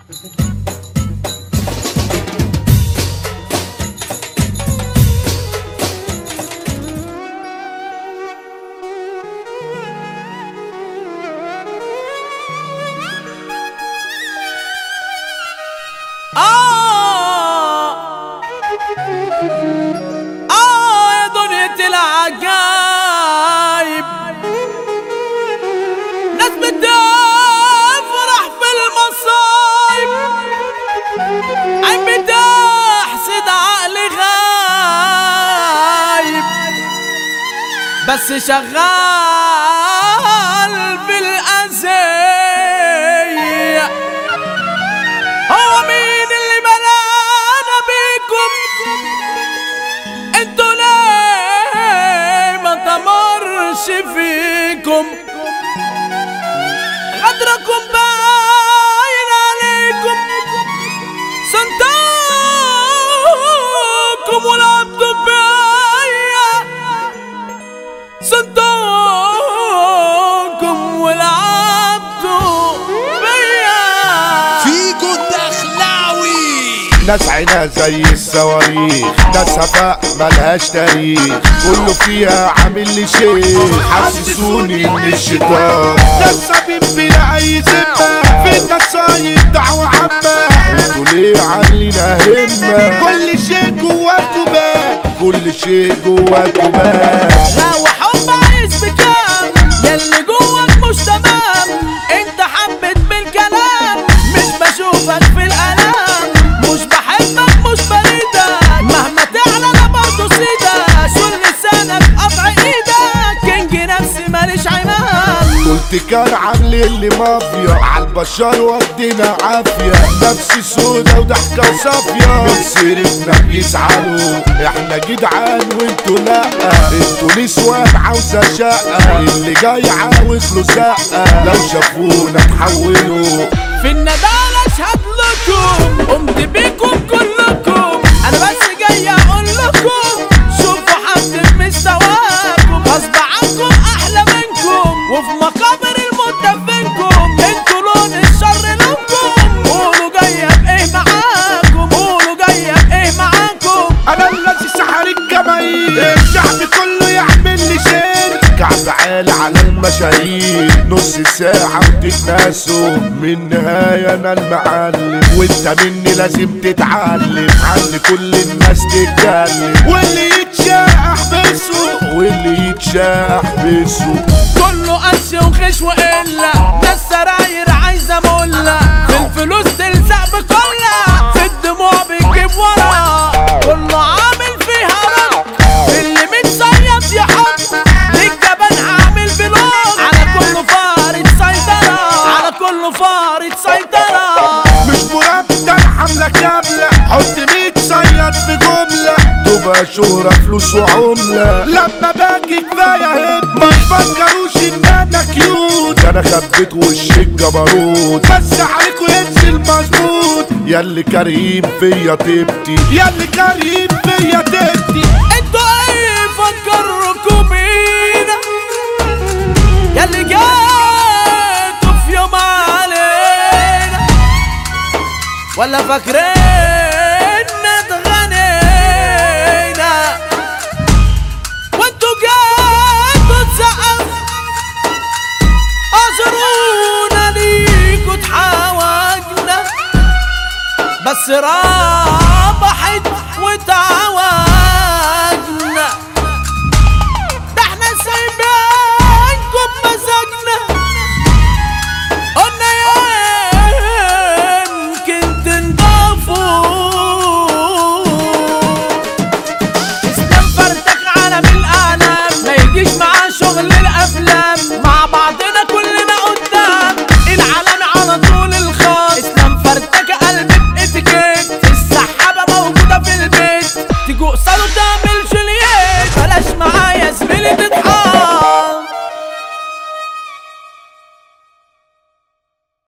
آه آه يا دنيا العجايب ناس بتفرح في المصايب عين بتحسد عقل غايب بس شغال بالأذية هو مين اللي بلانا بيكم انتوا ليه ما تمرش فيكم غدركم باين عليكم صندوقكم ولعبتوا بيا صندوقكم ولعبتوا بيا فيكو الدخلاوي ناس عينها زي الصواريخ ناس هفاء ملهاش تاريخ كله فيها عامل لي شيخ حسسوني ان الشيطان ناس حبيب بلا اي ذمه في النصايب دعوه عامه انتوا ليه عاملين همه كل شيء جواكوا بان كل شيء جواكوا بان لو حب عايز بكام ياللي جواك مش تمام انت حبيت بالكلام مش بشوفك في الالام مش بحبك مش بريدك مهما تعلى انا برضه سيدك شل لسانك قطع ايدك كينج نفسي ماليش عنان قلت كان عاملين لي مافيا عالبشر ودينا عافية نفسي سودا وضحكة صافية من سيرتنا بيزعلوا احنا جدعان وانتوا لا انتوا نسوان عاوزة شقة اللي جاي عاوز له زقة لو شافونا تحولوا في الندالة اشهد لكم قمت بيكم كلكم انا بس جاي اقول لكم شوفوا حد بمستواكم غصب عنكم احلى منكم وفي مقابر الموت دفنكم انتوا لون الشر لونكم قولوا جاية بايه معاكم قولوا جاية بايه معاكم انا الذي سحر الجماهير الشعب كله يعمل لي شير كعب عالي على المشاهير نص ساعة وتتناسوا من نهاية انا المعلم وانت مني لازم تتعلم عن كل الناس تتكلم واللي يتشاء احبسه واللي يتشاء احبسه كله قش وخش وقلة ده السراير عايزة ملة في الفلوس تلزق بكلة في الدموع بتجيب ورا كله عامل فيها رق اللي متصيد يحط للجبان عامل بلوك على كله فارد سيطرة على كله فارد سيطرة مش مرتب حملة كاملة حط 100 صياد في جملة تبقى شهرة فلوس وعملة لما باجي كفاية هم ما تفكروش ان انا كيوت انا خبيت وش الجبروت بس عليكوا ينزل مظبوط ياللي كريم فيا تبتي ياللي كريم فيا تبتي انتوا ايه فكركم بينا ياللي جاتوا في يوم علينا ولا فاكرين اتغنينا وانتوا جاتوا تسقف اعذرونا ليكوا تحاوجنا بس رابحت وتعوجنا ده احنا سايبينكم مزاجنا قلنا يمكن تنضافوا اسلام فردك عالم الاعلام ما يجيش معاه شغل الافلام مع بعضنا كلنا قدام العالم على طول الخط اسلام فردك قلب باتيكيت السحابه موجوده في البيت تيجوا قصاده